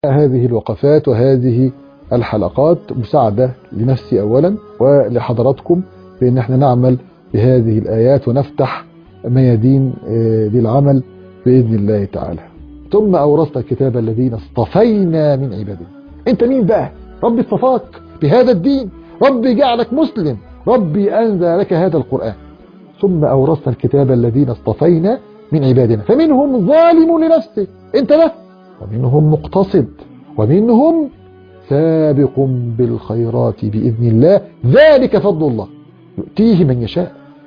هذه الوقفات وهذه الحلقات مساعدة لنفسي أولا ولحضراتكم بأن احنا نعمل بهذه الآيات ونفتح ميادين للعمل بإذن الله تعالى ثم أورثنا الكتاب الذين اصطفينا من عبادنا انت مين بقى ربي اصطفاك بهذا الدين ربي جعلك مسلم ربي أنزل لك هذا القرآن ثم أورثنا الكتاب الذين اصطفينا من عبادنا فمنهم ظالم لنفسه انت له ومنهم مقتصد ومنهم سابق بالخيرات بإذن الله ذلك فضل الله يؤتيه من يشاء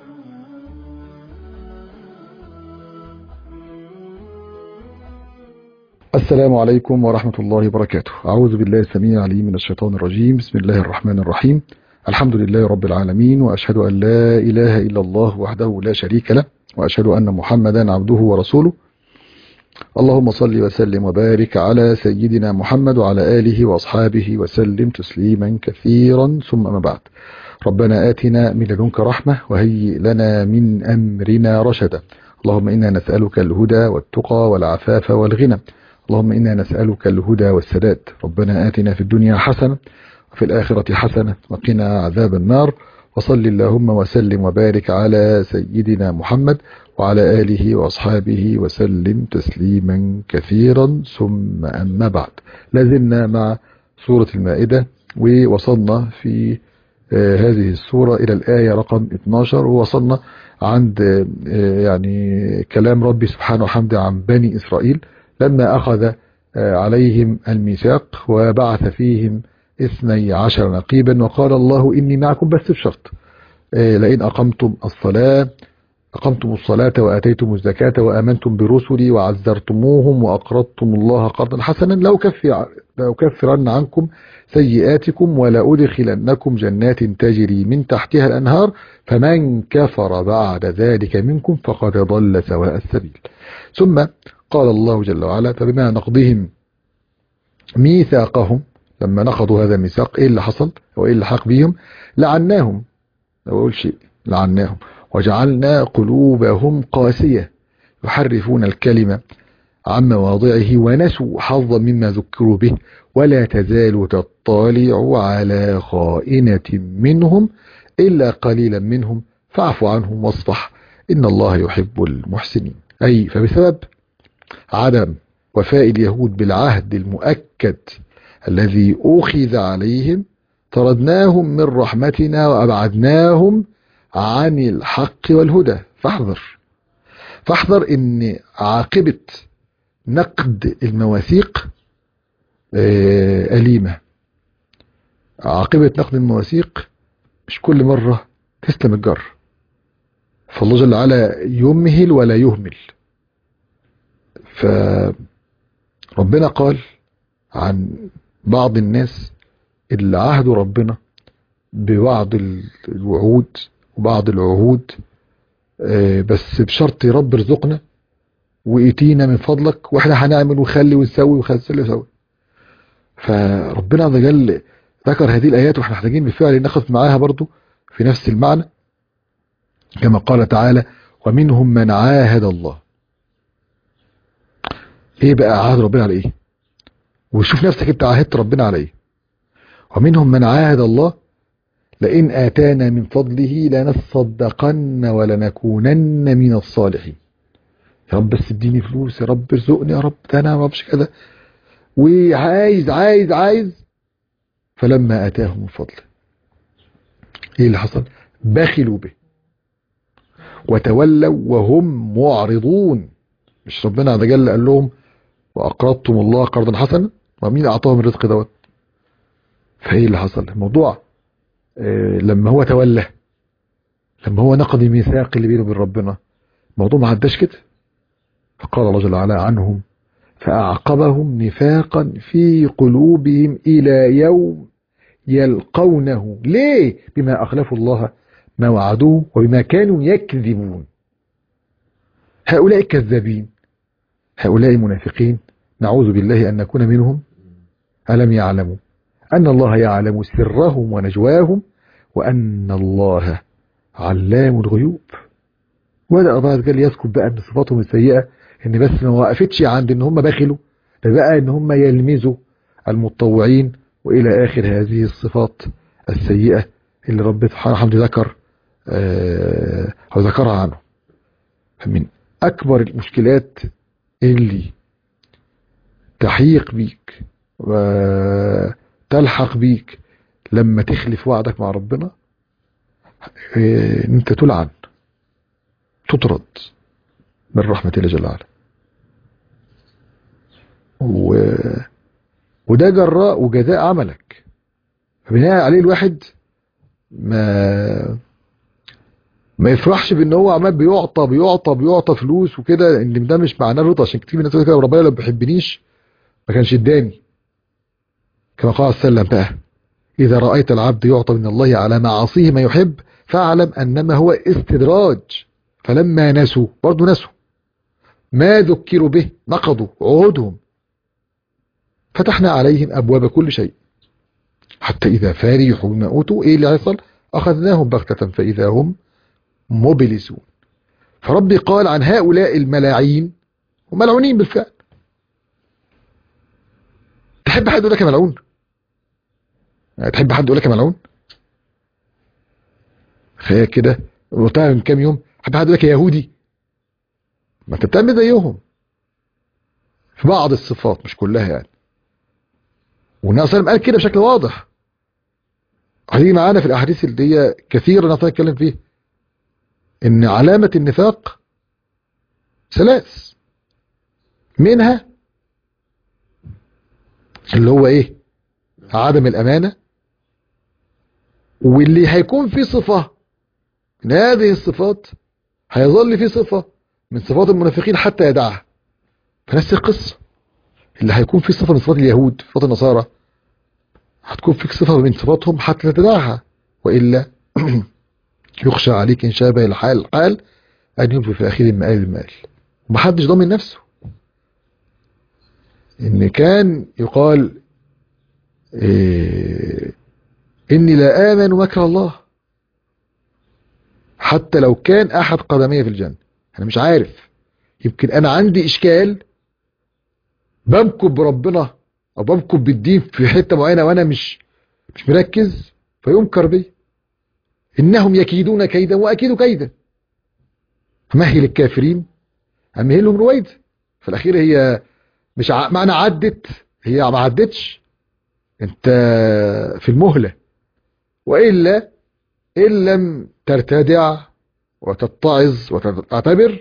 السلام عليكم ورحمة الله وبركاته أعوذ بالله السميع العليم من الشيطان الرجيم بسم الله الرحمن الرحيم الحمد لله رب العالمين وأشهد أن لا إله إلا الله وحده لا شريك له وأشهد أن محمدا عبده ورسوله اللهم صل وسلم وبارك على سيدنا محمد وعلى آله وأصحابه وسلم تسليما كثيرا ثم أما بعد ربنا آتنا من لدنك رحمة وهيئ لنا من أمرنا رشدا اللهم إنا نسألك الهدى والتقى والعفاف والغنى اللهم إنا نسألك الهدى والسداد ربنا آتنا في الدنيا حسنة وفي الآخرة حسنة وقنا عذاب النار وصل اللهم وسلم وبارك على سيدنا محمد وعلى آله وأصحابه وسلم تسليما كثيرا ثم أما بعد لازلنا مع سورة المائدة ووصلنا في هذه السورة إلى الآية رقم 12 ووصلنا عند يعني كلام ربي سبحانه وحمده عن بني إسرائيل لما أخذ عليهم الميثاق وبعث فيهم اثني عشر نقيبا وقال الله إني معكم بس بشرط لئن أقمتم الصلاة أقمتم الصلاة وآتيتم الزكاة وآمنتم برسلي وعزرتموهم وأقرضتم الله قرضا حسنا لو كفر لو كفرن عنكم سيئاتكم ولأدخلنكم جنات تجري من تحتها الأنهار فمن كفر بعد ذلك منكم فقد ضل سواء السبيل ثم قال الله جل وعلا فبما نقضهم ميثاقهم لما نقضوا هذا الميثاق ايه اللي حصل وايه اللي حق بيهم لعناهم لو اقول شيء لعناهم وجعلنا قلوبهم قاسية يحرفون الكلمة عن مواضعه ونسوا حظا مما ذكروا به ولا تزال تطالع على خائنة منهم إلا قليلا منهم فاعف عنهم واصفح إن الله يحب المحسنين أي فبسبب عدم وفاء اليهود بالعهد المؤكد الذي أخذ عليهم طردناهم من رحمتنا وأبعدناهم عن الحق والهدى فاحذر فاحذر ان عاقبة نقد المواثيق أليمة عاقبة نقد المواثيق مش كل مرة تسلم الجر فالله جل وعلا يمهل ولا يهمل فربنا قال عن بعض الناس اللي عهدوا ربنا ببعض الوعود وبعض العهود بس بشرط يا رب ارزقنا واتينا من فضلك واحنا هنعمل ونخلي ونسوي ونخلي ونسوي فربنا عز وجل ذكر هذه الايات واحنا محتاجين بالفعل ناخذ معاها برضو في نفس المعنى كما قال تعالى ومنهم من عاهد الله ايه بقى عهد ربنا على ايه وشوف نفسك انت عاهدت ربنا على ايه ومنهم من عاهد الله لئن آتانا من فضله لنصدقن ولنكونن من الصالحين يا رب بس اديني فلوس يا رب ارزقني يا رب ده انا ما اعرفش كده وعايز عايز عايز فلما اتاهم من فضله ايه اللي حصل بخلوا به وتولوا وهم معرضون مش ربنا عز وجل قال لهم واقرضتم الله قرضا حسنا ومين اعطاهم الرزق دوت فايه اللي حصل الموضوع لما هو تولى لما هو نقض الميثاق اللي بينه وبين ربنا الموضوع ما عداش كده فقال الله جل وعلا عنهم فأعقبهم نفاقا في قلوبهم إلى يوم يلقونه ليه بما أخلفوا الله ما وعدوه وبما كانوا يكذبون هؤلاء كذابين هؤلاء منافقين نعوذ بالله أن نكون منهم ألم يعلموا أن الله يعلم سرهم ونجواهم وأن الله علام الغيوب وبدأ الله قال يذكر بقى أن صفاتهم السيئة إن بس ما وقفتش عند إن هم بخلوا ده بقى إن هم يلمزوا المتطوعين وإلى آخر هذه الصفات السيئة اللي رب سبحانه وتعالى ذكر آه، أو ذكرها عنه من أكبر المشكلات اللي تحيق بيك وتلحق بيك لما تخلف وعدك مع ربنا آه، ان انت تلعن تطرد من رحمة الله جل وعلا و... وده جراء وجزاء عملك فبناء عليه الواحد ما ما يفرحش بان هو عمال بيعطى بيعطى بيعطى فلوس وكده ان ده مش معناه رضا عشان كتير من الناس يقول كده ربنا لو ما بيحبنيش ما كانش اداني كما قال السلام بقى اذا رايت العبد يعطى من الله على معاصيه ما يحب فاعلم انما هو استدراج فلما نسوا برضه نسوا ما ذكروا به نقضوا عهودهم فتحنا عليهم ابواب كل شيء حتى اذا فرحوا بما اوتوا ايه اللي هيحصل اخذناهم بغته فاذا هم مبلسون فربي قال عن هؤلاء الملاعين وملعونين بالفعل تحب حد يقول لك يا ملعون يعني تحب حد يقول لك يا ملعون خيال كده قلتها من كام يوم حد حد يقول لك يا يهودي ما انت بتعمل زيهم في بعض الصفات مش كلها يعني والنبي صلى الله عليه وسلم قال كده بشكل واضح هتيجي معانا في الاحاديث اللي هي كثيرا نتكلم فيه ان علامة النفاق ثلاث منها اللي هو ايه عدم الامانة واللي هيكون فيه صفة من هذه الصفات هيظل فيه صفة من صفات المنافقين حتى يدعها فنفس القصة اللي هيكون فيه صفة من صفات اليهود صفات النصارى هتكون فيك صفة من صفاتهم حتى تدعها وإلا يخشى عليك إن شابه الحال الحال أن يبقى في الأخير المال المال ومحدش ضامن نفسه إن كان يقال إيه إني لا آمن مكر الله حتى لو كان أحد قدمي في الجنة أنا مش عارف يمكن أنا عندي إشكال بمكب بربنا أو بمكب بالدين في حتة معينة وأنا مش مش مركز فينكر بي إنهم يكيدون كيدا وأكيد كيدا فمهل الكافرين أمهلهم رويد في الأخير هي مش ع... معنى عدت هي ما عدتش انت في المهلة وإلا إن لم ترتدع وتتعظ وتعتبر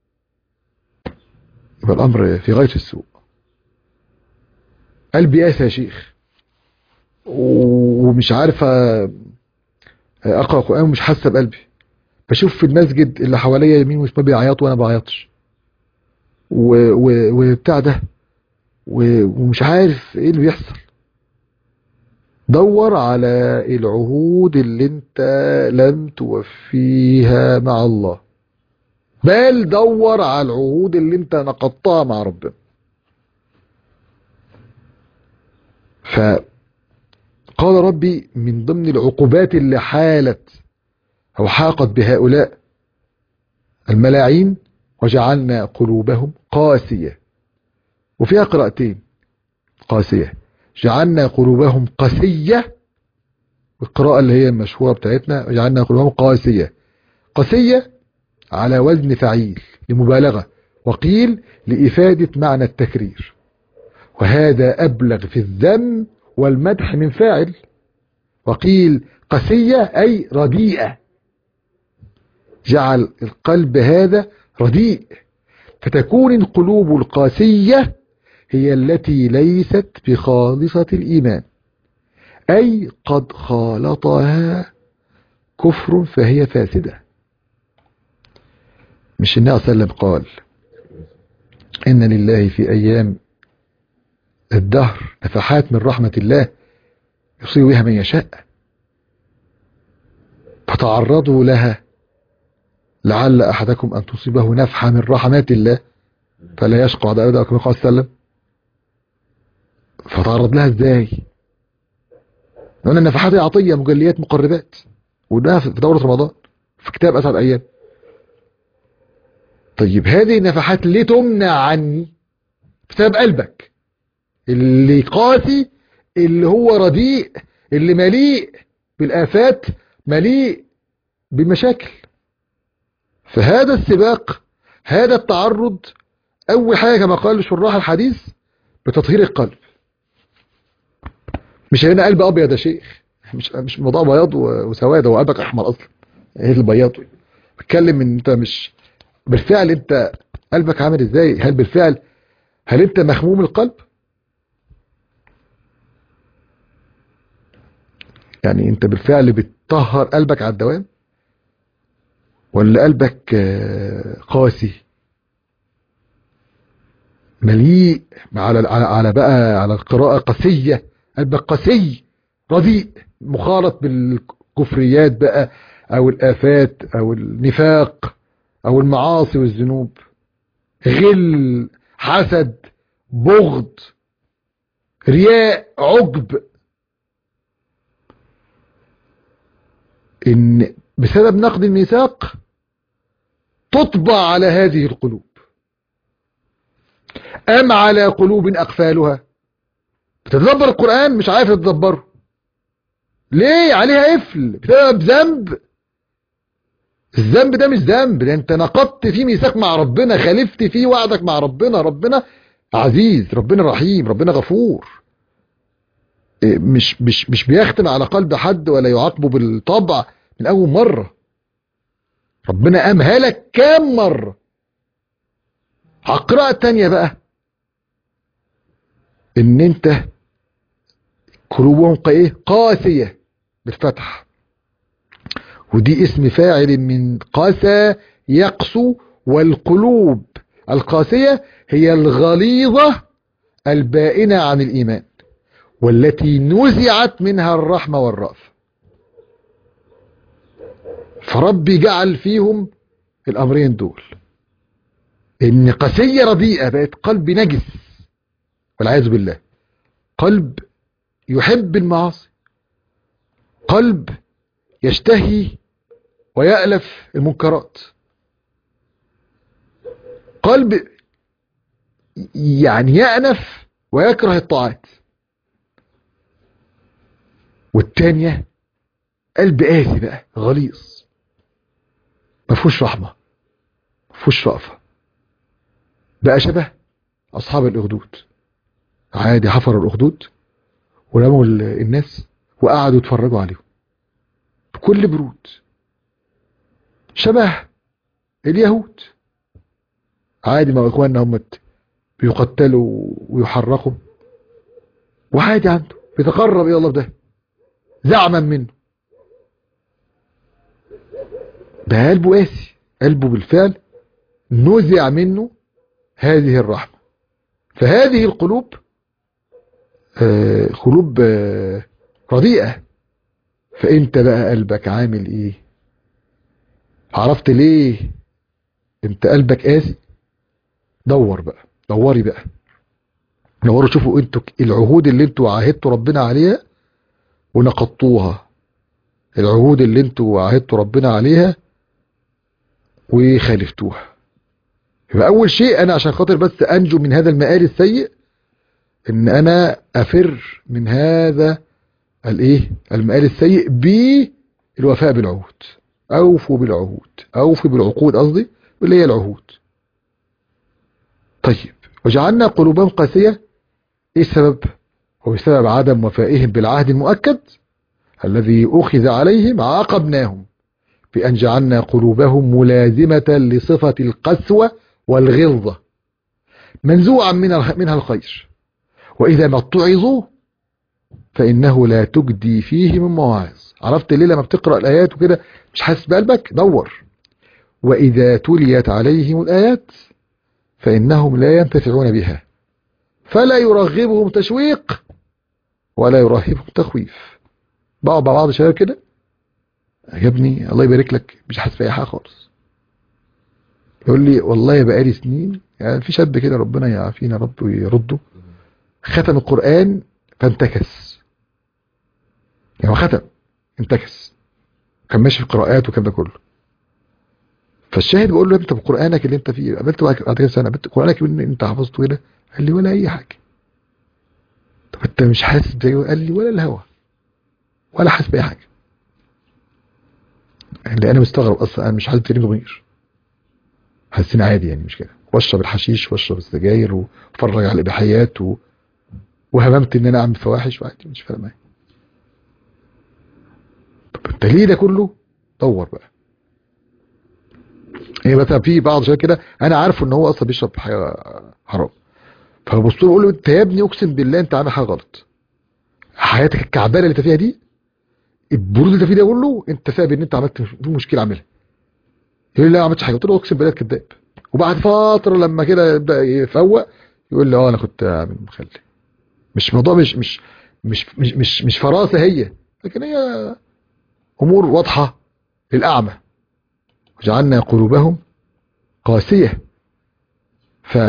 يبقى الأمر في غاية السوء قلبي قاسى يا شيخ ومش عارف اقرا قران ومش حاسه بقلبي بشوف في المسجد اللي حواليا يمين وشمال بيعيطوا وانا بعيطش وبتاع ده ومش عارف ايه اللي بيحصل دور على العهود اللي انت لم توفيها مع الله بل دور على العهود اللي انت نقضتها مع ربنا فقال ربي من ضمن العقوبات اللي حالت أو حاقت بهؤلاء الملاعين وجعلنا قلوبهم قاسية وفيها قراءتين قاسية جعلنا قلوبهم قسية القراءة اللي هي المشهورة بتاعتنا جعلنا قلوبهم قاسية قسية على وزن فعيل لمبالغة وقيل لإفادة معنى التكرير وهذا أبلغ في الذم والمدح من فاعل وقيل قسية أي رديئة جعل القلب هذا رديء فتكون القلوب القاسية هي التي ليست بخالصة الإيمان أي قد خالطها كفر فهي فاسدة مش النبي صلى الله عليه وسلم قال إن لله في أيام الدهر نفحات من رحمة الله يصيب بها من يشاء فتعرضوا لها لعل أحدكم أن تصيبه نفحة من رحمات الله فلا يشقى بعد أبدا كما قال وسلم فتعرض لها ازاي لأن النفحات هي عطية مجليات مقربات وده في دورة رمضان في كتاب أسعد أيام طيب هذه النفحات ليه تمنع عني بسبب قلبك اللي قاسي اللي هو رديء اللي مليء بالآفات مليء بالمشاكل فهذا السباق هذا التعرض أول حاجة كما قال شراح الحديث بتطهير القلب مش هنا قلب أبيض يا شيخ مش مش موضوع بياض وسواد هو قلبك أحمر أصلا ايه البياض بتكلم ان انت مش بالفعل انت قلبك عامل ازاي هل بالفعل هل انت مخموم القلب يعني انت بالفعل بتطهر قلبك على الدوام ولا قلبك قاسي مليء على على على بقى على القراءة قاسية قلبك قاسي رديء مخالط بالكفريات بقى او الافات او النفاق او المعاصي والذنوب غل حسد بغض رياء عجب ان بسبب نقد الميثاق تطبع على هذه القلوب ام على قلوب اقفالها بتتدبر القرآن مش عارف تتدبره ليه عليها قفل بسبب ذنب الذنب ده مش ذنب ده انت نقضت فيه ميثاق مع ربنا خالفت فيه وعدك مع ربنا ربنا عزيز ربنا رحيم ربنا غفور مش مش مش بيختم على قلب حد ولا يعاقبه بالطبع من اول مرة ربنا امهلك كام مرة القراءة التانية بقى ان انت قلوبهم ايه قاسية بالفتح ودي اسم فاعل من قسى يقسو والقلوب القاسية هي الغليظة البائنة عن الإيمان والتي نزعت منها الرحمة والرأف فربي جعل فيهم الأمرين دول إن قسية رديئة بقت قلب نجس والعياذ بالله قلب يحب المعاصي قلب يشتهي ويألف المنكرات قلب يعني يأنف ويكره الطاعات والتانية قلب قاسي بقى غليظ ما فيهوش رحمة ما فيهوش رأفة بقى شبه أصحاب الأخدود عادي حفروا الأخدود ورموا الناس وقعدوا يتفرجوا عليهم بكل برود شبه اليهود عادي ما اخواننا هم بيقتلوا ويحرقوا وعادي عنده بيتقرب الى الله بده زعما منه ده قلبه قاسي قلبه بالفعل نزع منه هذه الرحمة فهذه القلوب آه قلوب آه رديئة فانت بقى قلبك عامل ايه عرفت ليه انت قلبك قاسي دور بقى دوري بقى دوروا شوفوا انتوا العهود اللي انتوا عاهدتوا ربنا عليها ونقضتوها العهود اللي انتوا عاهدتوا ربنا عليها وخالفتوها يبقى اول شيء انا عشان خاطر بس انجو من هذا المآل السيء ان انا افر من هذا الايه المآل السيء بالوفاء بالعهود اوفوا بالعهود اوفوا بالعقود قصدي واللي هي العهود طيب وجعلنا قلوبهم قاسية ايه السبب هو بسبب عدم وفائهم بالعهد المؤكد الذي اخذ عليهم عاقبناهم بأن جعلنا قلوبهم ملازمة لصفة القسوة والغلظة منزوعا منها الخير وإذا ما اتعظوا فإنه لا تجدي فيه من مواعظ عرفت ليه لما بتقرأ الآيات وكده مش حاسس بقلبك دور وإذا تليت عليهم الآيات فإنهم لا ينتفعون بها فلا يرغبهم تشويق ولا يرهبهم تخويف بعض بعض شباب كده يا ابني الله يبارك لك مش حاسس بأي حاجة خالص يقول لي والله بقالي سنين يعني في شاب كده ربنا يعافينا رب ويرده ختم القرآن فانتكس يعني هو ختم انتكس كان ماشي في القراءات وكان ده كله فالشاهد بقول له انت بقرآنك اللي انت فيه قابلته بعد كده سنة قابلت قرآنك اللي انت حفظته كده قال لي ولا اي حاجة طب انت مش حاسس بزيه قال لي ولا الهوا ولا حاسس باي حاجه اللي انا مستغرب اصلا انا مش حاسس بتاني ضمير حاسين عادي يعني مش كده واشرب الحشيش واشرب السجاير واتفرج على الاباحيات و... وهممت ان انا اعمل فواحش وعادي مش فارق معايا طب انت ليه ده كله دور بقى هي مثلا في بعض شباب كده انا عارفه ان هو اصلا بيشرب حاجه حرام فببص له اقول له انت يا ابني اقسم بالله انت عامل حاجه غلط حياتك الكعبانه اللي انت فيها دي البرود اللي انت فيه ده كله انت سبب ان انت عملت في مشكله عاملها يقول لي لا ما عملتش حاجه قلت له اقسم بالله كذاب وبعد فتره لما كده يبدا يفوق يقول لي اه انا كنت عامل مخلي مش موضوع مش مش مش مش مش, مش فراسه هي لكن هي امور واضحه للاعمى وجعلنا قلوبهم قاسيه ف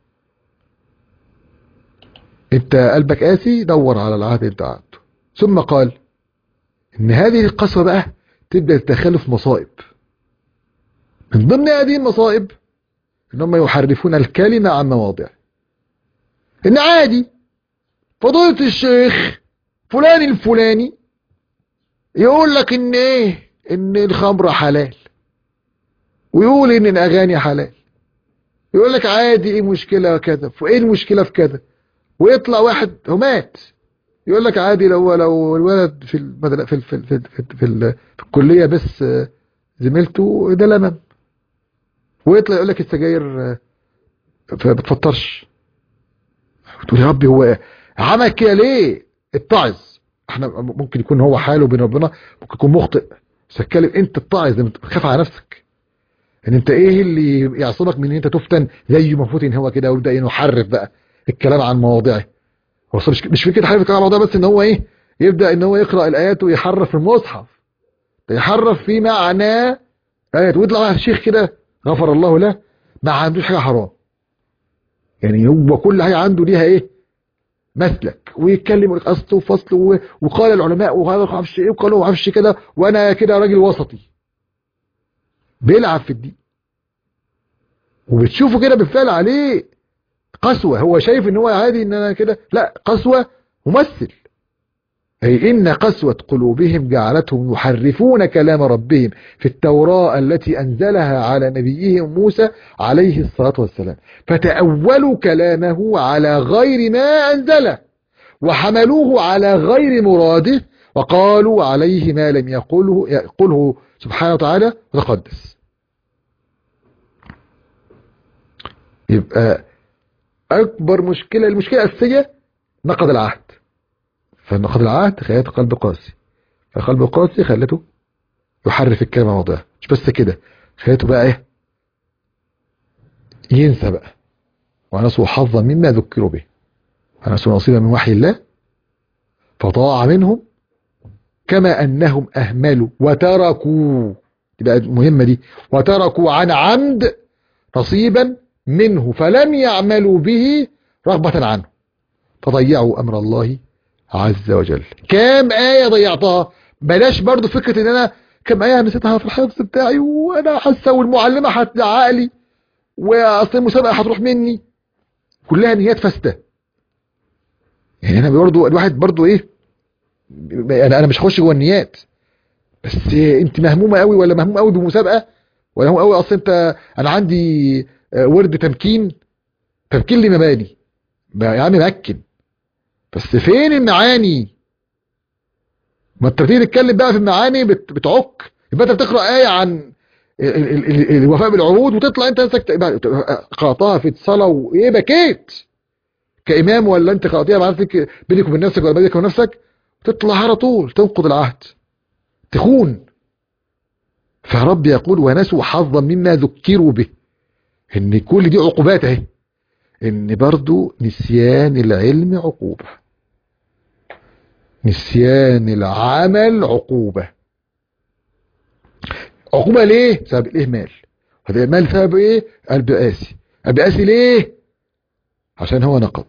انت قلبك قاسي دور على العهد انت عهده ثم قال ان هذه القسوه بقى تبدا تدخله في مصائب من ضمن هذه المصائب ان هم يحرفون الكلمه عن مواضعه ان عادي فضيله الشيخ فلان الفلاني يقول لك ان ايه ان الخمر حلال ويقول ان الاغاني حلال يقول لك عادي ايه مشكله كذا وايه المشكله في كذا ويطلع واحد هو مات يقول لك عادي لو لو الولد في المدرسه في في في, في, في, في, في الكليه بس زميلته ده لمم ويطلع يقول لك السجاير ما بتفطرش تقول يا ربي هو عمل كده ليه اتعظ احنا ممكن يكون هو حاله بين ربنا ممكن يكون مخطئ بس اتكلم انت اتعظ خاف على نفسك ان انت ايه اللي يعصمك من ان انت تفتن زي ما فتن هو كده ويبدا يحرف بقى الكلام عن مواضعه هو مش مش فكره حرف الكلام عن مواضعه بس ان هو ايه يبدا ان هو يقرا الايات ويحرف المصحف يحرف في معناه ايات ويطلع واحد شيخ كده غفر الله له ما عندوش حاجه حرام يعني هو كل حاجه عنده ليها ايه مسلك ويتكلم اصل وفصل وقال العلماء وهذا ما اعرفش ايه وقالوا ما اعرفش كده وانا كده راجل وسطي بيلعب في الدين وبتشوفه كده بالفعل عليه قسوة هو شايف ان هو عادي ان انا كده لا قسوة ممثل أي إن قسوة قلوبهم جعلتهم يحرفون كلام ربهم في التوراة التي أنزلها على نبيهم موسى عليه الصلاة والسلام فتأولوا كلامه على غير ما أنزله وحملوه على غير مراده وقالوا عليه ما لم يقوله, يقوله سبحانه وتعالى وتقدس يبقى أكبر مشكلة المشكلة الأساسية نقض العهد فنقض العهد خلته قلب قاسي فقلب قاسي خلته يحرف الكلمة موضعها مش بس كده خلته بقى ايه ينسى بقى ونسوا حظا مما ذكروا به ونسوا نصيبا من وحي الله فضاع منهم كما أنهم أهملوا وتركوا يبقى المهمة دي وتركوا عن عمد نصيبا منه فلم يعملوا به رغبة عنه فضيعوا أمر الله عز وجل كام آية ضيعتها بلاش برضو فكرة ان انا كام آية نسيتها في الحفظ بتاعي وانا حاسة والمعلمة هتزعق لي واصل المسابقة هتروح مني كلها نيات فاسدة يعني انا برضو الواحد برضو ايه انا انا مش هخش جوه النيات بس انت مهمومة قوي ولا مهموم قوي بمسابقة ولا مهموم قوي اصل انت انا عندي ورد تمكين تمكين لمباني يا عم مكن بس فين المعاني ما انت بتيجي تتكلم بقى في المعاني بت... بتعك يبقى انت بتقرا ايه عن الوفاء بالعهود وتطلع انت نفسك قراتها في الصلاه وايه بكيت كامام ولا انت قراتيها مع نفسك بينك وبين نفسك ولا بينك وبين نفسك تطلع على طول تنقض العهد تخون فرب يقول ونسوا حظا مما ذكروا به ان كل دي عقوبات اهي ان برضو نسيان العلم عقوبة نسيان العمل عقوبة عقوبة ليه سبب الاهمال هذا الاهمال سبب ايه قلب قاسي قلب قاسي ليه عشان هو نقض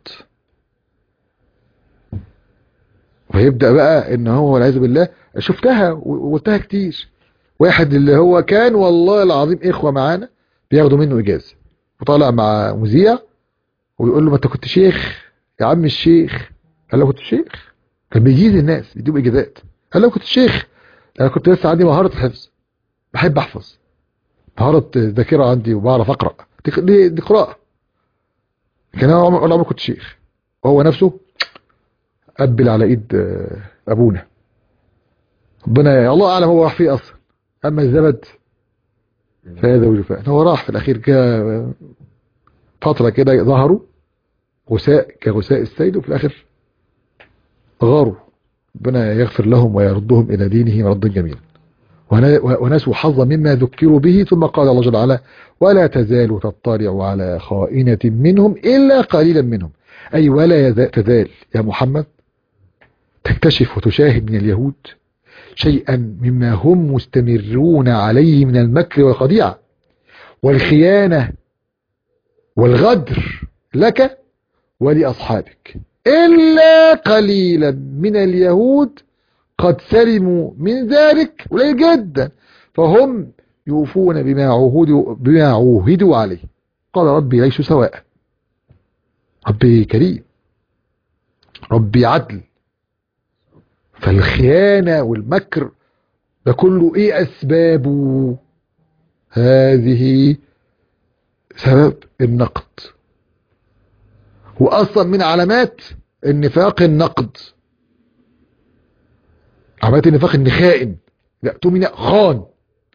ويبدأ بقى ان هو والعياذ بالله شفتها وقلتها كتير واحد اللي هو كان والله العظيم اخوة معانا بياخدوا منه اجازة وطالع مع مذيع ويقول له ما انت كنت شيخ يا عم الشيخ قال لو كنت شيخ كان بيجيز الناس بيديهم اجازات قال لو كنت شيخ انا كنت لسه عندي مهارة الحفظ بحب احفظ مهارة ذاكرة عندي وبعرف اقرأ دي, دي, دي قراءة كان انا عمر عمر كنت شيخ وهو نفسه قبل على ايد ابونا ربنا الله اعلم هو راح فيه اصلا اما الزبد فهذا وجفاء هو راح في الاخير كده فترة كده ظهروا غساء كغساء السيد وفي الاخر غاروا ربنا يغفر لهم ويردهم الى دينهم ردا جميلا ونسوا حظا مما ذكروا به ثم قال الله جل وعلا ولا تزال تطلع على خائنة منهم إلا قليلا منهم أي ولا تزال يا محمد تكتشف وتشاهد من اليهود شيئا مما هم مستمرون عليه من المكر والخديعة والخيانة والغدر لك ولأصحابك إلا قليلا من اليهود قد سلموا من ذلك قليل جدا فهم يوفون بما عهدوا بما عوهدوا عليه قال ربي ليسوا سواء ربي كريم ربي عدل فالخيانة والمكر ده كله ايه اسبابه هذه سبب النقد واصلا من علامات النفاق النقد علامات النفاق ان خائن لا تؤمن خان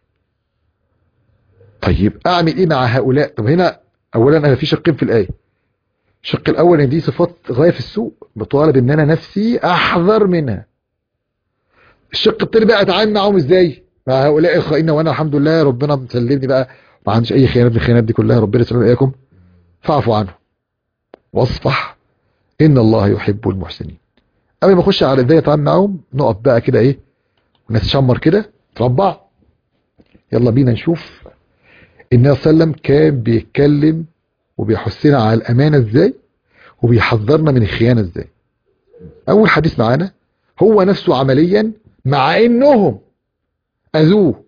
طيب اعمل ايه مع هؤلاء طب هنا اولا انا في شقين في الايه الشق الاول ان دي صفات غايه في السوء بطالب ان انا نفسي احذر منها الشق الثاني بقى اتعامل معاهم ازاي مع هؤلاء الخائنين وانا الحمد لله ربنا مسلمني بقى ما عنديش اي خيانات من الخيانات دي كلها ربنا يسلم اياكم فاعفوا عنه واصفح ان الله يحب المحسنين قبل ما اخش على ازاي اتعامل معاهم نقف بقى كده ايه ونتشمر كده تربع يلا بينا نشوف النبي صلى الله عليه وسلم كان بيتكلم وبيحثنا على الامانه ازاي وبيحذرنا من الخيانه ازاي اول حديث معانا هو نفسه عمليا مع انهم اذوه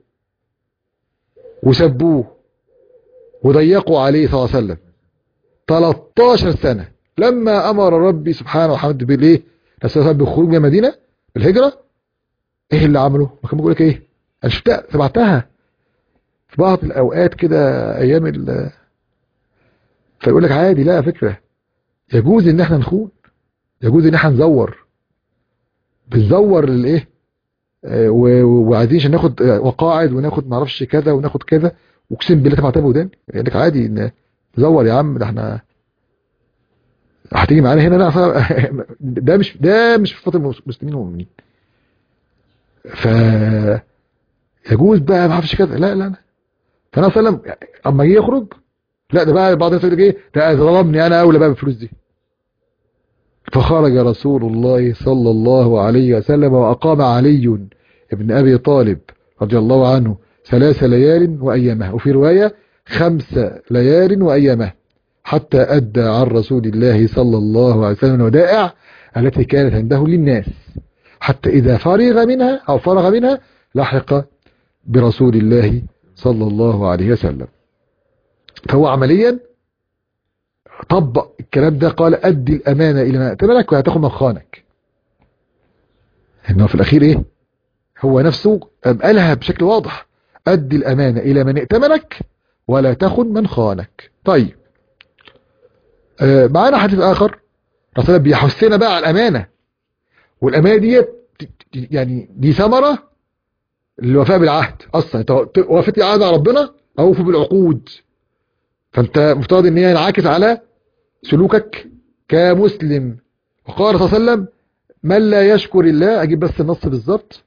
وسبوه وضيقوا عليه صلى الله عليه وسلم 13 سنة لما امر ربي سبحانه وحمد بالايه نسأل بالخروج من المدينة بالهجرة ايه اللي عمله ما كان بيقول لك ايه انا شفتها سمعتها في بعض الاوقات كده ايام ال فيقول لك عادي لا فكرة يجوز ان احنا نخون يجوز ان احنا نزور بنزور الايه آه وعايزين عشان ناخد وقاعد وناخد معرفش كذا وناخد كذا اقسم بالله سمعتها بوداني يقول لك عادي ان نزور يا عم ده احنا هتيجي معانا هنا لا ده مش ده مش في فضل المسلمين والمؤمنين ف يجوز بقى ما اعرفش كذا لا لا لا فانا صلى الله عليه وسلم اما جه يخرج لا ده بقى بعض الناس يقول ايه ده ظلمني انا اولى بقى بالفلوس دي فخرج رسول الله صلى الله عليه وسلم واقام علي ابن ابي طالب رضي الله عنه ثلاث ليال وايامه وفي روايه خمس ليال وايامه حتى أدى عن رسول الله صلى الله عليه وسلم الودائع التي كانت عنده للناس حتى إذا فرغ منها أو فرغ منها لحق برسول الله صلى الله عليه وسلم فهو عمليا طبق الكلام ده قال أدي الأمانة إلى ما أتمنك وهتاخد من خانك إنه في الأخير إيه هو نفسه قالها بشكل واضح أدي الأمانة إلى من ائتمنك ولا تخن من خانك طيب آه معانا حديث آخر رسول بيحثنا بقى على الأمانة والأمانة دي يعني دي ثمرة للوفاء بالعهد أصلا انت وفيت العهد على ربنا أوفوا بالعقود فأنت مفترض إن هي ينعكس على سلوكك كمسلم وقال صلى الله عليه وسلم من لا يشكر الله أجيب بس النص بالظبط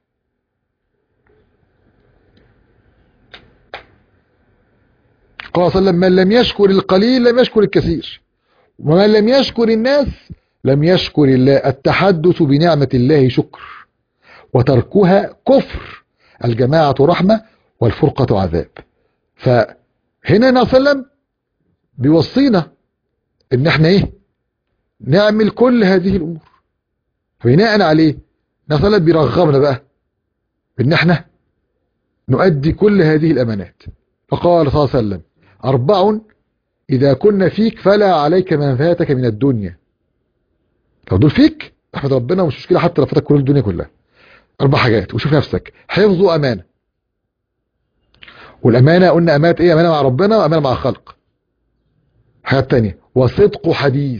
قال صلى الله عليه وسلم من لم يشكر القليل لم يشكر الكثير ومن لم يشكر الناس لم يشكر الله التحدث بنعمة الله شكر وتركها كفر الجماعة رحمة والفرقة عذاب فهنا النبي صلى الله عليه وسلم بيوصينا ان احنا ايه نعمل كل هذه الامور فبناء عليه النبي صلى الله عليه وسلم بيرغبنا بقى ان احنا نؤدي كل هذه الامانات فقال صلى الله عليه وسلم اربع اذا كنا فيك فلا عليك من فاتك من الدنيا لو دول فيك احمد ربنا ومش مشكله حتى لو فاتك كل الدنيا كلها اربع حاجات وشوف نفسك حفظ وامانه والامانه قلنا امانه ايه امانه مع ربنا وامانه مع الخلق الحاجه الثانيه وصدق حديث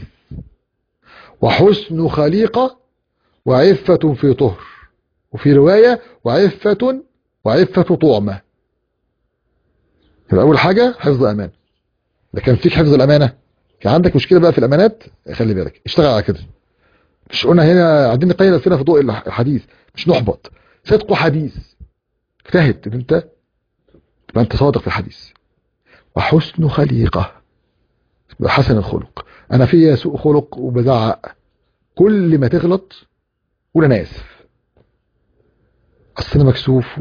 وحسن خليقه وعفه في طهر وفي روايه وعفه وعفه طعمه يبقى اول حاجه حفظ امانه ده كان فيك حفظ الامانه كان عندك مشكله بقى في الامانات خلي بالك اشتغل على كده مش قلنا هنا عايزين نقيم نفسنا في ضوء الحديث مش نحبط صدق حديث اجتهد ان انت تبقى انت صادق في الحديث وحسن خليقه حسن الخلق انا فيا سوء خلق وبزعق كل ما تغلط قول انا اسف اصل انا مكسوف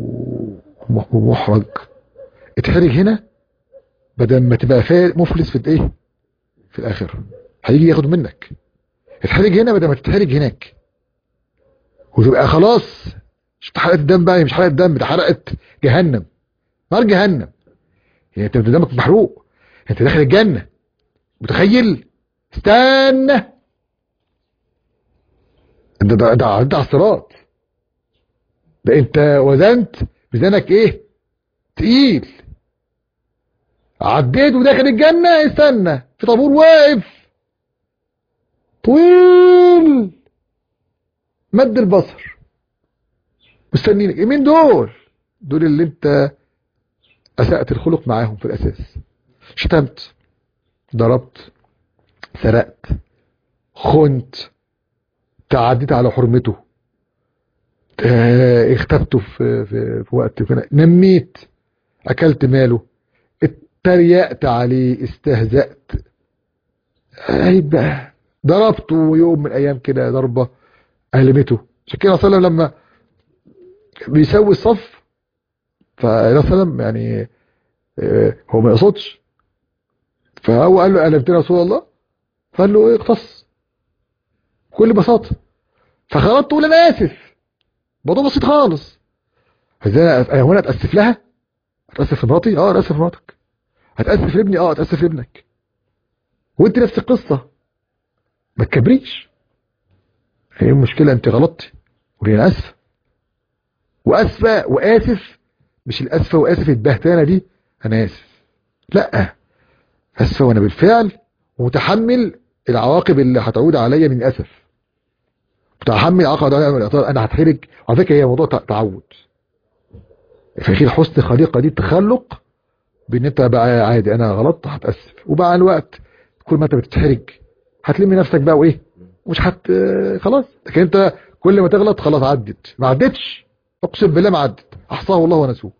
ومحرج اتحرج هنا بدل ما تبقى مفلس في الايه في الاخر هيجي ياخد منك اتحرج هنا بدل ما تتحرج هناك وتبقى خلاص شفت حلقه الدم بقى مش حلقه دم ده حلقه جهنم نار جهنم هي انت دمك محروق انت داخل الجنه متخيل استنى ده ده ده عدى على الصراط ده انت وزنت ميزانك ايه تقيل عديت وداخل الجنة استنى في طابور واقف طويل مد البصر مستنينك مين دول دول اللي انت اسأت الخلق معاهم في الاساس شتمت ضربت سرقت خنت تعديت على حرمته اختبته في, في, في وقت كده نميت اكلت ماله اتريقت عليه استهزأت عيب بقى ضربته يوم من الايام كده ضربه ألمته عشان كده صلى الله عليه وسلم لما بيسوي الصف فالنبي صلى الله عليه وسلم يعني هو ما يقصدش فهو قال له ألمتني يا رسول الله فقال له ايه اقتص بكل بساطة فخرجت تقول انا اسف الموضوع بسيط خالص ازاي هو انا اتاسف لها اتاسف لمراتي اه اتاسف لمراتك هتاسف لابني اه اتاسف لابنك وانت نفس القصه ما تكبريش هي المشكله انت غلطتي قولي انا اسف واسفه واسف مش الاسفه واسف البهتانه دي انا اسف لا اسفه وانا بالفعل ومتحمل العواقب اللي هتعود عليا من اسف متحمل عقد انا هتحرج على فكره هي موضوع تعود في حسن خليقه دي تخلق بان انت بقى عادي انا غلطت هتاسف وبقى الوقت كل ما انت بتتحرج هتلم نفسك بقى وايه مش هت خلاص لكن انت كل ما تغلط خلاص عدت ما عدتش اقسم بالله ما عدت احصاه الله ونسوه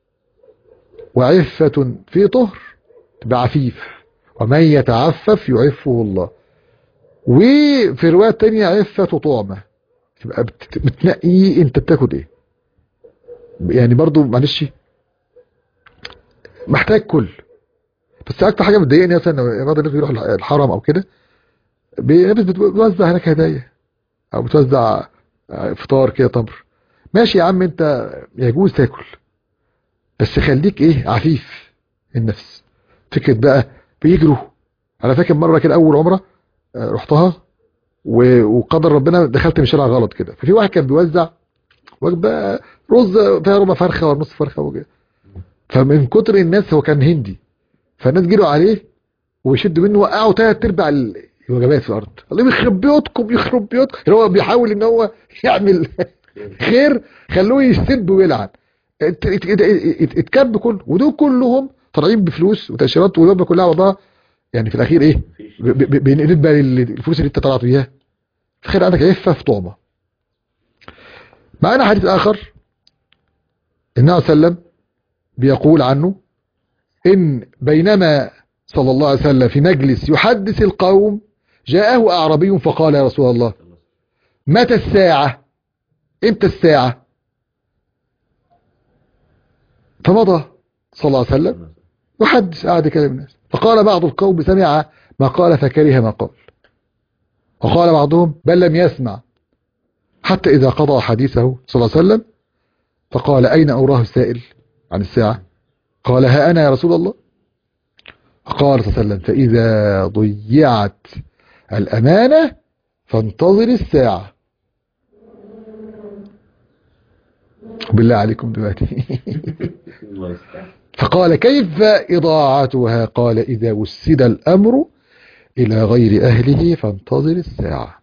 وعفة في طهر تبقى عفيف ومن يتعفف يعفه الله وفي رواية تانية عفة طعمة تبقى بتنقي انت بتاكل ايه يعني برضو معلش محتاج كل بس اكتر حاجه بتضايقني مثلا بعض الناس بيروحوا الحرم او كده الناس بتوزع هناك هدايا او بتوزع فطار كده تمر ماشي يا عم انت يجوز تاكل بس خليك ايه عفيف النفس فكره بقى بيجروا انا فاكر مره كده اول عمره رحتها وقدر ربنا دخلت من شارع غلط كده ففي واحد كان بيوزع وجبه رز فيها ربع فرخه ولا نص فرخه وكده فمن كتر الناس هو كان هندي فالناس جروا عليه ويشدوا منه وقعوا ثلاث ارباع الوجبات في الارض الله يخرب بيوتكم يخرب بيوتكم هو بيحاول ان هو يعمل خير خلوه يسب ويلعن اتكب كله ودول كلهم طالعين بفلوس وتاشيرات والوجبه كلها وضعها يعني في الاخير ايه بينقلب بقى الفلوس اللي انت طلعت بيها تخيل عندك عفه في طعمه معنا حديث اخر النبي صلى الله عليه وسلم بيقول عنه إن بينما صلى الله عليه وسلم في مجلس يحدث القوم جاءه أعربي فقال يا رسول الله متى الساعة امتى الساعة فمضى صلى الله عليه وسلم يحدث قاعد يكلم الناس فقال بعض القوم سمع ما قال فكره ما قال وقال بعضهم بل لم يسمع حتى إذا قضى حديثه صلى الله عليه وسلم فقال أين أوراه السائل عن الساعة قال ها أنا يا رسول الله قال صلى الله عليه وسلم فإذا ضيعت الأمانة فانتظر الساعة بالله عليكم دلوقتي الله يستعان فقال كيف إضاعتها قال إذا وسد الأمر إلى غير أهله فانتظر الساعة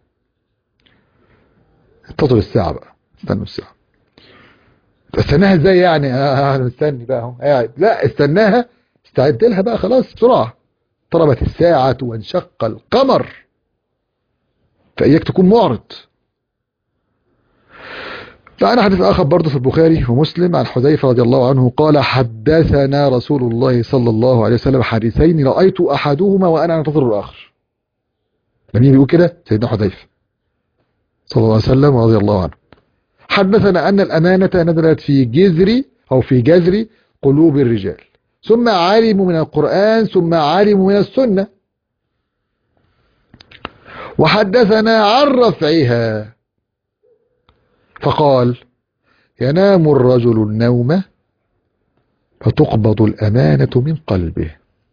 انتظر الساعة بقى استنوا الساعة استناها ازاي يعني اه انا مستني بقى اهو قاعد لا استناها استعد لها بقى خلاص بسرعة اقتربت الساعة وانشق القمر فإياك تكون معرض فأنا حديث آخر برضه في البخاري ومسلم عن حذيفة رضي الله عنه قال حدثنا رسول الله صلى الله عليه وسلم حديثين رأيت أحدهما وأنا أنتظر الآخر لمين بيقول كده سيدنا حذيفة صلى الله عليه وسلم رضي الله عنه حدثنا أن الأمانة نزلت في جذر أو في جذر قلوب الرجال ثم علموا من القرآن ثم علموا من السنة وحدثنا عن رفعها فقال ينام الرجل النوم فتقبض الأمانة من قلبه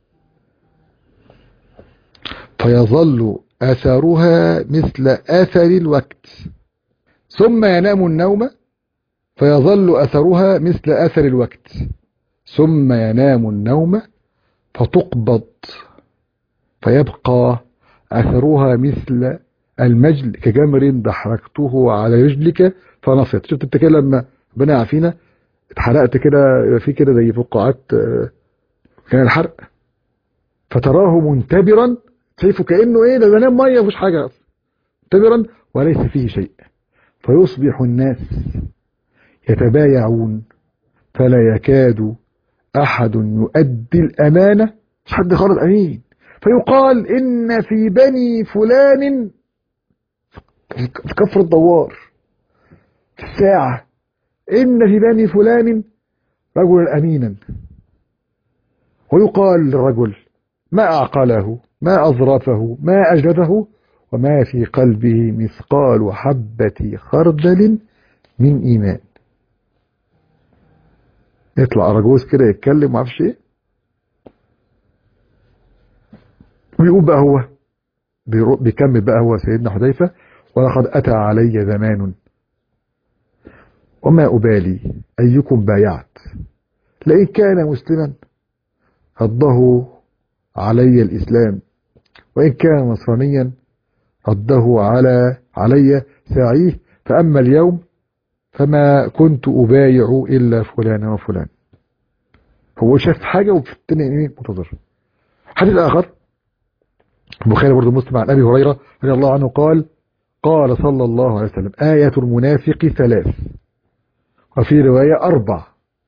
فيظل أثرها مثل أثر الوقت ثم ينام النوم فيظل أثرها مثل أثر الوقت ثم ينام النوم فتقبض فيبقى أثرها مثل المجل كجمر دحرجته على رجلك فنصت شفت انت كده لما ربنا يعافينا اتحرقت كده يبقى في كده زي فقاعات آه، كان الحرق فتراه منتبرا شايفه كانه ايه ده بنام ميه مفيش حاجه اصلا منتبرا وليس فيه شيء فيصبح الناس يتبايعون فلا يكاد احد يؤدي الامانه مش حد خالص امين فيقال ان في بني فلان في كفر الدوار في الساعة إن في بني فلان رجلا أمينا ويقال للرجل ما أعقله ما أظرفه ما أجلده وما في قلبه مثقال حبة خردل من إيمان يطلع رجوز كده يتكلم معرفش ايه ويقول بقى هو بيرو- بيكمل بقى هو سيدنا حذيفة ولقد أتى علي زمان وما أبالي أيكم بايعت لئن كان مسلما رده علي الإسلام وإن كان نصرانيا رده على علي ساعيه فأما اليوم فما كنت أبايع إلا فلان وفلان هو شاف حاجة وفي التاني إيه منتظر حديث آخر البخاري برضه مسلم عن أبي هريرة رضي الله عنه قال قال صلى الله عليه وسلم آية المنافق ثلاث وفي رواية أربع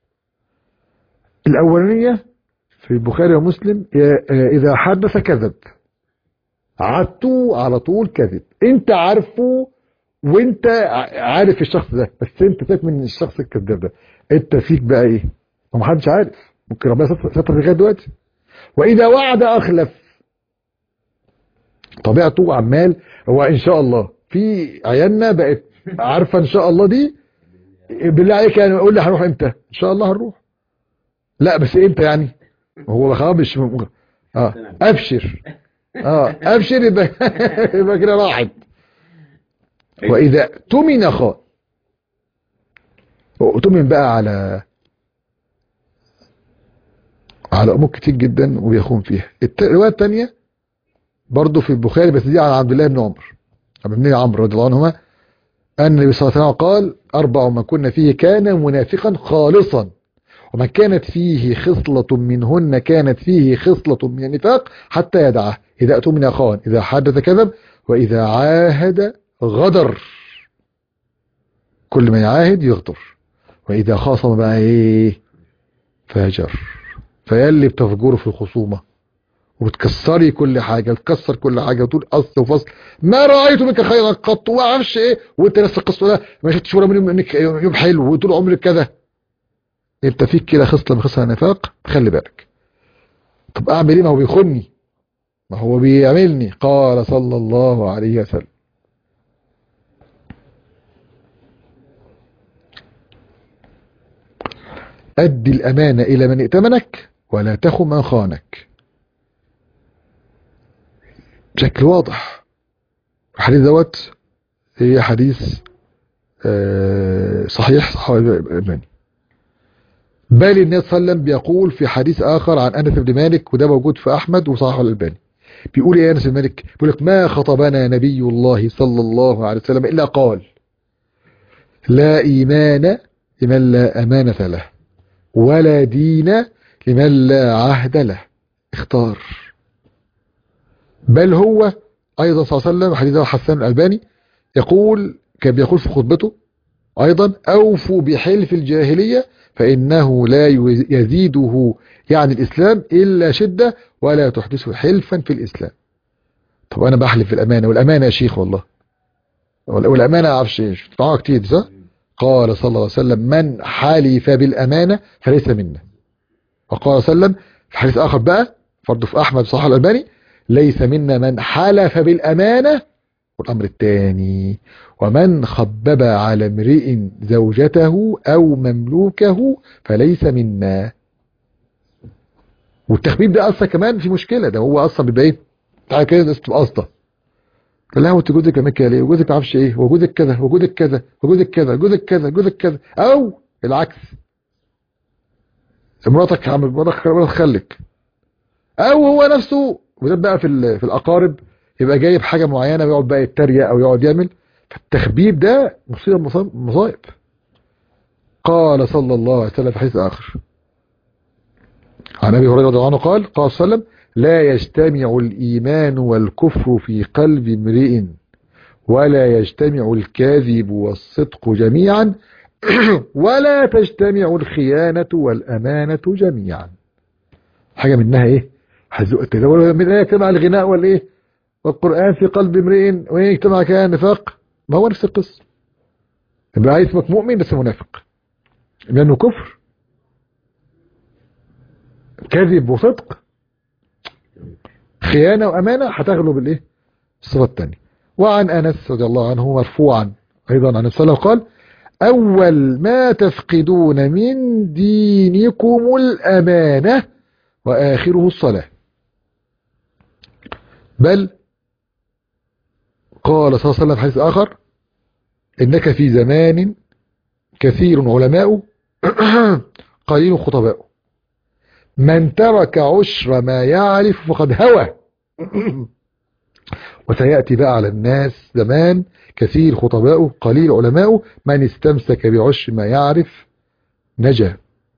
الأولانية في البخاري ومسلم يا- إذا حدث كذب عدته على طول كذب انت عارفه وانت ع- عارف الشخص ده بس انت فاك من الشخص الكذاب ده انت فيك بقى ايه ومحدش عارف ممكن ربنا ستر ستر لغايه دلوقتي واذا وعد اخلف طبيعته عمال هو ان شاء الله في عيالنا بقت عارفه ان شاء الله دي بالله عليك يعني قول لي هنروح امتى ان شاء الله هنروح لا بس امتى يعني هو خلاص مش م- اه ابشر اه ابشر يبقى يبقى كده راحت واذا تمن خان وتمن بقى على على امور كتير جدا وبيخون فيها الت- الروايه الثانيه برضه في البخاري بس دي عن عبد الله بن عمر عبد بن عمرو رضي الله عنهما ان النبي صلى الله عليه وسلم قال اربع من كنا فيه كان منافقا خالصا ومن كانت فيه خصلة منهن كانت فيه خصلة من النفاق حتى يدعه إذا أتمنى خان إذا حدث كذب وإذا عاهد غدر كل ما يعاهد يغدر وإذا خاصم بقى إيه فاجر فيلي بتفجره في الخصومة وبتكسري كل حاجة تكسر كل حاجة وتقول أصل وفصل ما رأيت منك خيرا قط وما اعرفش إيه وأنت نفس القصة ده ما شفتش ولا من يوم منك يوم حلو وطول عمرك كذا انت فيك كده خصله من خصال النفاق خلي بالك طب اعمل ايه ما هو بيخني ما هو بيعملني قال صلى الله عليه وسلم أدي الأمانة إلى من ائتمنك ولا تخن من خانك بشكل واضح الحديث دوت هي حديث آه، صحيح صحيح الألباني بل النبي صلى الله عليه وسلم بيقول في حديث آخر عن أنس بن مالك وده موجود في أحمد وصححه الألباني بيقول يا أنس بن مالك بيقول لك ما خطبنا نبي الله صلى الله عليه وسلم إلا قال لا إيمان لمن لا أمانة له ولا دين لمن لا عهد له اختار بل هو أيضا صلى الله عليه وسلم حديث حسان الألباني يقول كان بيقول في خطبته أيضا أوفوا بحلف الجاهلية فإنه لا يزيده يعني الإسلام إلا شدة ولا تحدث حلفا في الإسلام طب أنا بحلف في الأمانة والأمانة يا شيخ والله والأمانة عارفش إيش بتطلعها كتير صح قال صلى الله عليه وسلم من حلف بالأمانة فليس منا وقال صلى الله عليه وسلم في حديث آخر بقى فرضه في أحمد صحيح الألباني ليس منا من حلف بالأمانة والأمر الثاني ومن خبب على امرئ زوجته أو مملوكه فليس منا والتخبيب ده أصلا كمان في مشكلة ده هو أصلا بيبقى إيه تعالى كده الناس تبقى قصده لا هو انت جوزك عمل كده ليه وجوزك ما اعرفش ايه وجوزك كذا وجوزك كذا وجوزك كذا جوزك كذا جوزك كذا او العكس مراتك عم مراتك خلك او هو نفسه وده بقى في في الاقارب يبقى جايب حاجه معينه ويقعد بقى يتريق او يقعد يعمل فالتخبيب ده مصيبه مصائب قال صلى الله عليه وسلم في حديث اخر عن ابي هريره رضي الله عنه قال قال صلى الله عليه وسلم لا يجتمع الإيمان والكفر في قلب امرئ ولا يجتمع الكاذب والصدق جميعا ولا تجتمع الخيانة والأمانة جميعا حاجة منها ايه حزوق التدول من ايه يجتمع الغناء والايه والقرآن في قلب امرئ وين يجتمع كان نفاق ما هو نفس القصة يبقى اسمك مؤمن بس منافق لأنه كفر كذب وصدق خيانة وأمانة هتغلب الايه الصفة الثانية وعن أنس رضي الله عنه مرفوعا أيضا عن السلام قال أول ما تفقدون من دينكم الأمانة وآخره الصلاة بل قال صلى الله عليه وسلم حديث آخر إنك في زمان كثير علماء قليل خطباء من ترك عشر ما يعرف فقد هوى وسيأتي بقى على الناس زمان كثير خطباء قليل علماء من استمسك بعشر ما يعرف نجا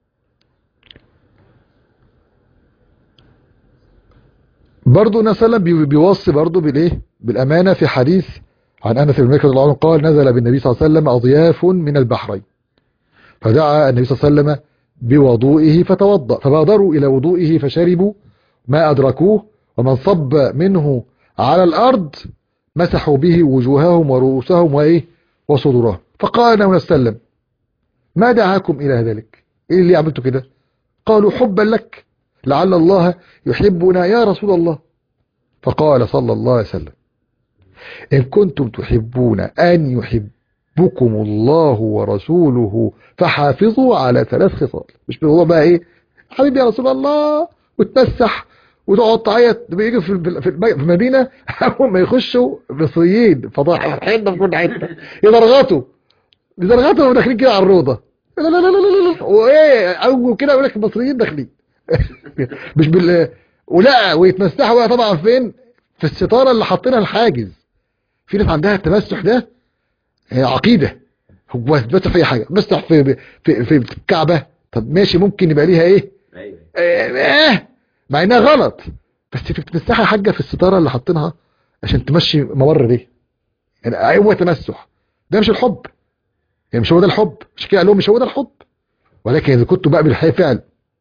برضو نسلا بيوصي برضو بالايه بالامانه في حديث عن انس بن مالك رضي الله عنه قال نزل بالنبي صلى الله عليه وسلم اضياف من البحرين فدعا النبي صلى الله عليه وسلم بوضوئه فتوضأ فبادروا إلى وضوئه فشربوا ما أدركوه ومن صب منه على الأرض مسحوا به وجوههم ورؤوسهم وإيه وصدورهم فقال النبي صلى الله عليه وسلم ما دعاكم إلى ذلك إيه اللي عملتوا كده قالوا حبا لك لعل الله يحبنا يا رسول الله فقال صلى الله عليه وسلم إن كنتم تحبون أن يحب بكم الله ورسوله فحافظوا على ثلاث خصال مش هو بقى ايه حبيبي يا رسول الله وتمسح وتقعد تعيط بيجي في في المدينه اول ما يخشوا مصريين فضايحين في كل حته يضرغطوا يضرغطوا وداخلين كده على الروضه لا لا لا لا لا وايه او كده يقول لك المصريين داخلين مش بال ولا ويتمسحوا بقى طبعا فين في الستاره اللي حاطينها الحاجز في ناس عندها التمسح ده هي عقيدة هو بس في اي حاجة بس في في في الكعبة طب ماشي ممكن يبقى ليها ايه ايوه ايه مع انها غلط بس في بتمسحها حاجة في الستارة اللي حاطينها عشان تمشي ممر دي يعني هو تمسح ده مش الحب يعني مش هو ده الحب مش كده قال لهم مش هو ده الحب ولكن اذا كنتوا بقى بالفعل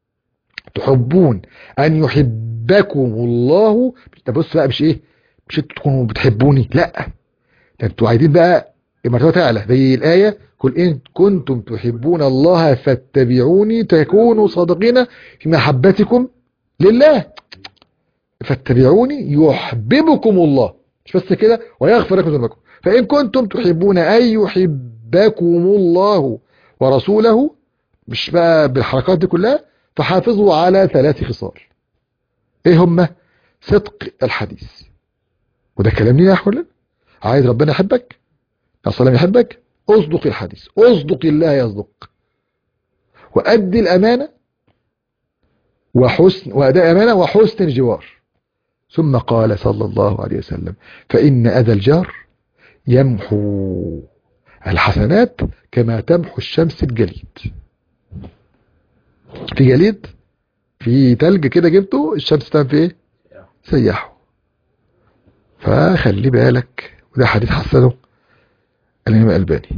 تحبون ان يحبكم الله بص بقى مش ايه مش انتوا تكونوا بتحبوني لا ده انتوا عايزين بقى المرتبة تعلى زي الآية قل إن كنتم تحبون الله فاتبعوني تكونوا صادقين في محبتكم لله فاتبعوني يحببكم الله مش بس كده ويغفر لكم ذنوبكم فإن كنتم تحبون أن يحبكم الله ورسوله مش بقى بالحركات دي كلها فحافظوا على ثلاث خصال ايه هم صدق الحديث وده كلام ليه يا اخوانا عايز ربنا يحبك السلام يحبك اصدق الحديث اصدق الله يصدق وأدي الأمانة وحسن وأداء أمانة وحسن الجوار ثم قال صلى الله عليه وسلم فإن أذى الجار يمحو الحسنات كما تمحو الشمس الجليد في جليد في تلج كده جبته الشمس تعمل في ايه سيحه فخلي بالك وده حديث حسنه الإمام الألباني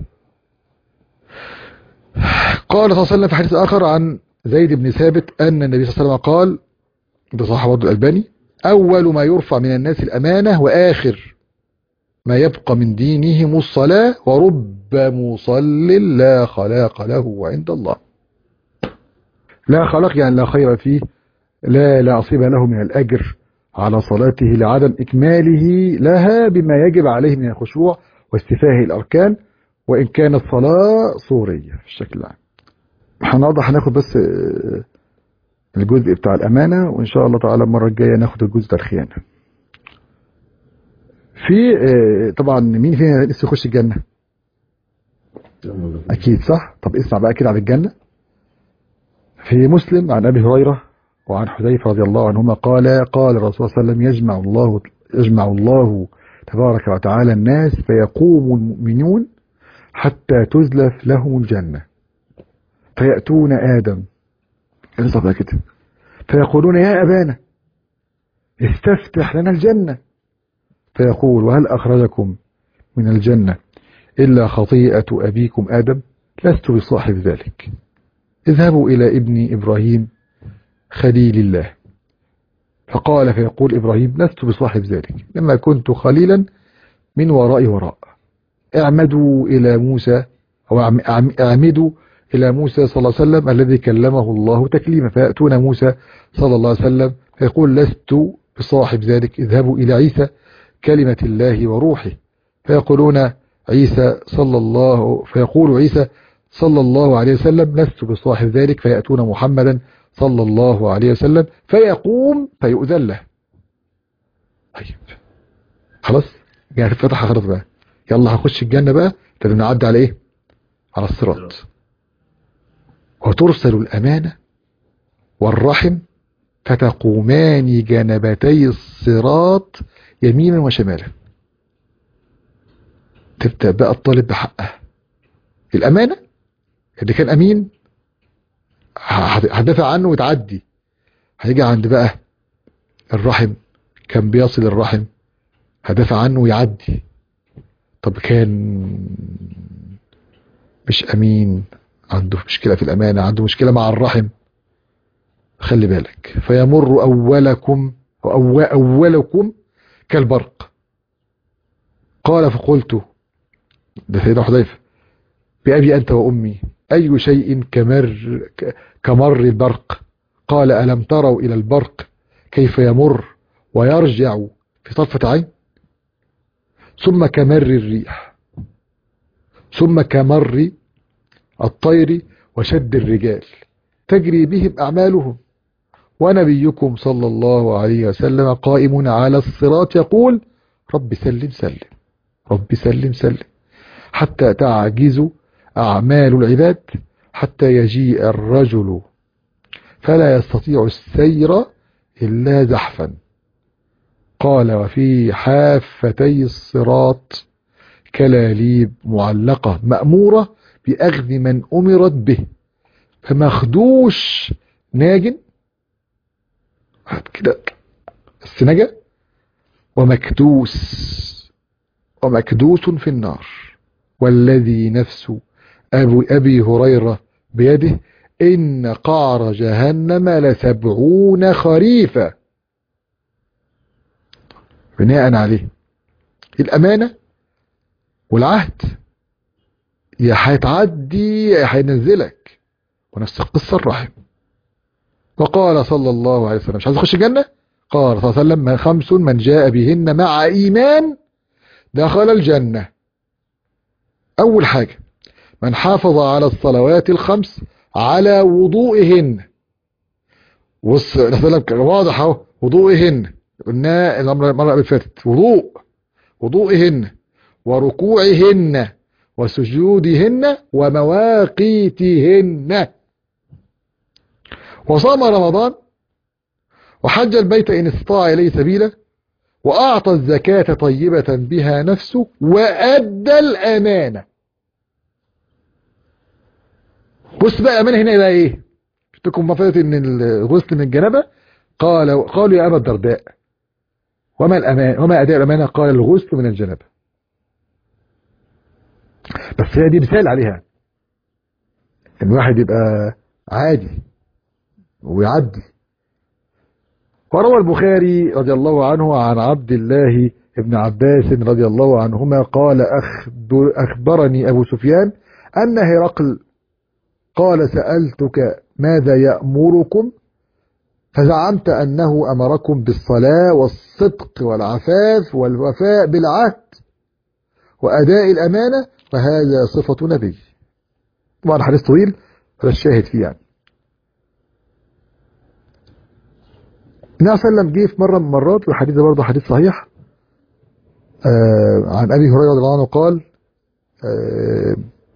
قال صلى الله عليه وسلم في حديث آخر عن زيد بن ثابت أن النبي صلى الله عليه وسلم قال ده صحيح برضه الألباني أول ما يرفع من الناس الأمانة وآخر ما يبقى من دينهم الصلاة ورب مصل لا خلاق له عند الله لا خلاق يعني لا خير فيه لا لا أصيب له من الأجر على صلاته لعدم إكماله لها بما يجب عليه من الخشوع واستفاه الأركان وإن كانت صلاة صورية في الشكل العام هنوضح هناخد بس الجزء بتاع الأمانة وإن شاء الله تعالى المرة الجاية ناخد الجزء بتاع الخيانة في طبعا مين فينا نفسه يخش الجنة أكيد صح طب اسمع بقى كده عن الجنة في مسلم عن أبي هريرة وعن حذيفة رضي الله عنهما قال قال الرسول صلى الله عليه وسلم يجمع الله يجمع الله تبارك وتعالى الناس فيقوم المؤمنون حتى تزلف لهم الجنة فيأتون آدم بقى كده فيقولون يا أبانا استفتح لنا الجنة فيقول وهل أخرجكم من الجنة إلا خطيئة أبيكم آدم لست بصاحب ذلك اذهبوا إلى ابن إبراهيم خليل الله فقال فيقول إبراهيم لست بصاحب ذلك لما كنت خليلا من وراء وراء اعمدوا إلى موسى أو اعمدوا إلى موسى صلى الله عليه وسلم الذي كلمه الله تكليما فيأتون موسى صلى الله عليه وسلم فيقول لست بصاحب ذلك اذهبوا إلى عيسى كلمة الله وروحه فيقولون عيسى صلى الله فيقول عيسى صلى الله عليه وسلم لست بصاحب ذلك فيأتون محمدا صلى الله عليه وسلم فيقوم فيؤذن له طيب خلاص يعني فتح خلاص بقى يلا هخش الجنة بقى لازم نعدي على ايه على الصراط وترسل الأمانة والرحم فتقومان جنبتي الصراط يمينا وشمالا تبدأ بقى الطالب بحقه الأمانة اللي كان أمين هدافع عنه وتعدي هيجي عند بقى الرحم كان بيصل الرحم هدافع عنه ويعدي طب كان مش أمين عنده مشكلة في الأمانة عنده مشكلة مع الرحم خلي بالك فيمر أولكم أو أولكم كالبرق قال فقلت ده سيدنا حذيفة بأبي أنت وأمي أي شيء كمر كمر البرق قال ألم تروا إلى البرق كيف يمر ويرجع في طرفة عين ثم كمر الريح ثم كمر الطير وشد الرجال تجري بهم أعمالهم ونبيكم صلى الله عليه وسلم قائم على الصراط يقول رب سلم سلم رب سلم سلم حتى تعجز أعمال العباد حتى يجيء الرجل فلا يستطيع السير إلا زحفا قال وفي حافتي الصراط كلاليب معلقة مأمورة بأخذ من أمرت به فمخدوش ناجن كده السنجة ومكدوس ومكدوس في النار والذي نفس أبو أبي هريرة بيده إن قعر جهنم لسبعون خريفا بناء عليه الأمانة والعهد يا هيتعدي يا هينزلك ونفس القصة الرحم وقال صلى الله عليه وسلم مش عايز يخش الجنة قال صلى الله عليه وسلم من خمس من جاء بهن مع إيمان دخل الجنة أول حاجة من حافظ على الصلوات الخمس على وضوئهن واضح اهو وضوئهن قلنا المرة اللي فاتت وضوء وضوئهن وركوعهن وسجودهن ومواقيتهن وصام رمضان وحج البيت إن استطاع إليه سبيلا وأعطى الزكاة طيبة بها نفسه وأدى الأمانة بص بقى أمانة هنا بقى إيه قلت لكم مفادة إن الغسل من الجنابة قال قالوا يا أبا الدرداء وما الأمان وما أداء الأمانة قال الغسل من الجنابة بس هي دي مثال عليها إن واحد يبقى عادي ويعدي وروى البخاري رضي الله عنه عن عبد الله بن عباس رضي الله عنهما قال أخبرني أبو سفيان أن هرقل قال سألتك ماذا يأمركم فزعمت أنه أمركم بالصلاة والصدق والعفاف والوفاء بالعهد وأداء الأمانة فهذا صفة نبي طبعا حديث طويل فلا الشاهد فيه يعني النبي صلى الله عليه وسلم جه في مرة من المرات والحديث ده برضه حديث صحيح آه عن أبي هريرة رضي الله عنه قال آه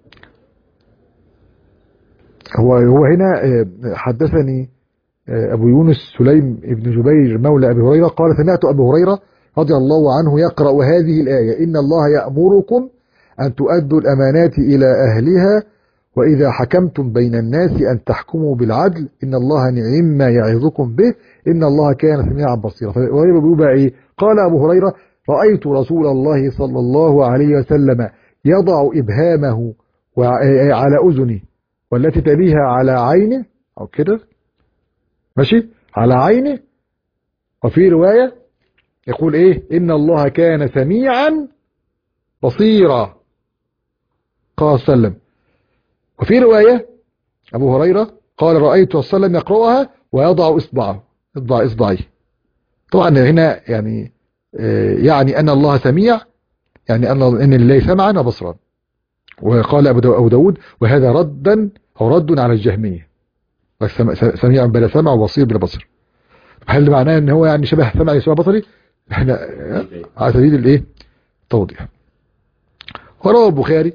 هو هو هنا آه حدثني آه أبو يونس سليم بن جبير مولى أبي هريرة قال سمعت أبو هريرة رضي الله عنه يقرأ هذه الآية إن الله يأمركم أن تؤدوا الأمانات إلى أهلها وإذا حكمتم بين الناس أن تحكموا بالعدل إن الله نعم ما يعظكم به إن الله كان سميعا بصيرا فهريرة بيقول بقى إيه قال أبو هريرة رأيت رسول الله صلى الله عليه وسلم يضع إبهامه على أذنه والتي تليها على عينه أو كده ماشي على عينه وفي رواية يقول إيه إن الله كان سميعا بصيرا قال صلى الله عليه وسلم وفي رواية أبو هريرة قال رأيت صلى الله عليه وسلم يقرأها ويضع إصبعه إصبع إصبعي طبعا هنا يعني يعني أن الله سميع يعني أن أن الله سمعا وبصرا وقال أبو داود وهذا ردا أو رد على الجهمية سميع بلا سمع وبصير بلا بصر هل معناه ان هو يعني شبه سمع يسمع بصري احنا على سبيل الايه التوضيح وروى البخاري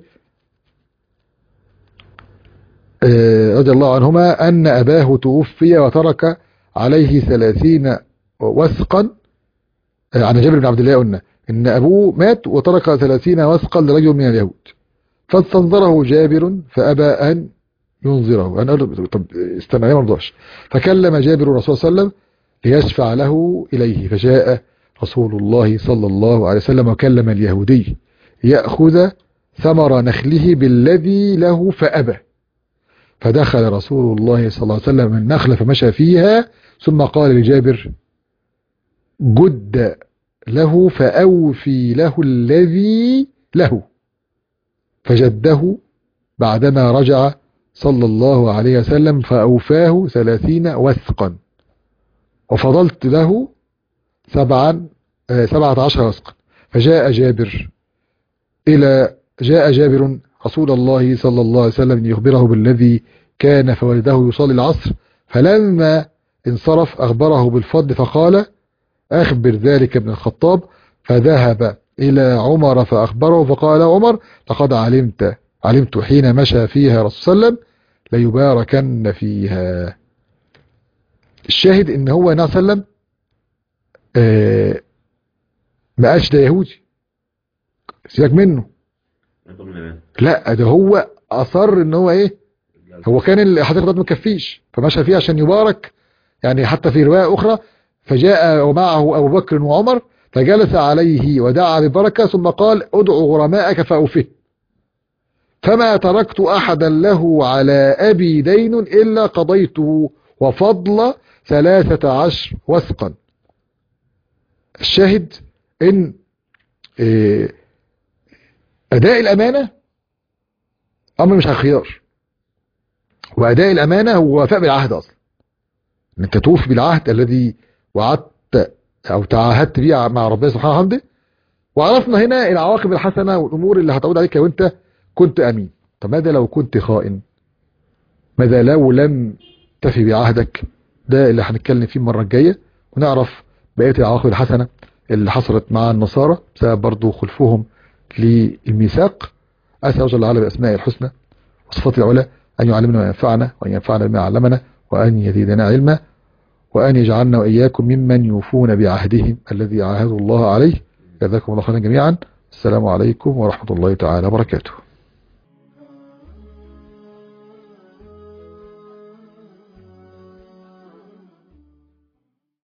رضي الله عنهما أن أباه توفي وترك عليه ثلاثين وثقا عن جابر بن عبد الله قلنا إن أبوه مات وترك ثلاثين وثقا لرجل من اليهود فاستنظره جابر فأبى أن ينظره أنا قال طب استنى ما رضاش فكلم جابر الرسول صلى الله عليه وسلم ليشفع له إليه فجاء رسول الله صلى الله عليه وسلم وكلم اليهودي يأخذ ثمر نخله بالذي له فأبى فدخل رسول الله صلى الله عليه وسلم النخل فمشى فيها ثم قال لجابر جد له فأوفي له الذي له فجده بعدما رجع صلى الله عليه وسلم فأوفاه ثلاثين وثقا وفضلت له سبعا سبعة عشر وثقا فجاء جابر إلى جاء جابر رسول الله صلى الله عليه وسلم ليخبره بالذي كان فولده يصلي العصر فلما انصرف أخبره بالفضل فقال أخبر ذلك ابن الخطاب فذهب إلى عمر فأخبره فقال عمر لقد علمت علمت حين مشى فيها رسول صلى الله عليه وسلم ليباركن فيها الشاهد ان هو صلى الله عليه وسلم آه ما قالش ده يهودي سيبك منه لا ده هو اصر ان هو ايه هو كان الحديقه ما تكفيش فمشى فيها عشان يبارك يعني حتى في روايه اخرى فجاء ومعه ابو بكر وعمر فجلس عليه ودعا ببركه ثم قال ادعو غرماءك فاوفه فما تركت احدا له على ابي دين الا قضيته وفضل ثلاثة عشر وثقا الشاهد ان اداء الامانة امر مش على الخيار واداء الامانة هو وفاء بالعهد اصلا انك توفي بالعهد الذي وعدت او تعاهدت به مع ربنا سبحانه وتعالى وعرفنا هنا العواقب الحسنة والامور اللي هتعود عليك وانت كنت امين طب ماذا لو كنت خائن ماذا لو لم تفي بعهدك ده اللي هنتكلم فيه المرة الجاية ونعرف بقية العواقب الحسنة اللي حصلت مع النصارى بسبب برضو خلفهم للميثاق أسأل الله جل وعلا بأسمائه الحسنى وصفاته العلى أن يعلمنا ما ينفعنا وأن ينفعنا بما علمنا وأن يزيدنا علما وأن يجعلنا وإياكم ممن يوفون بعهدهم الذي عاهدوا الله عليه جزاكم الله خيرا جميعا السلام عليكم ورحمة الله تعالى وبركاته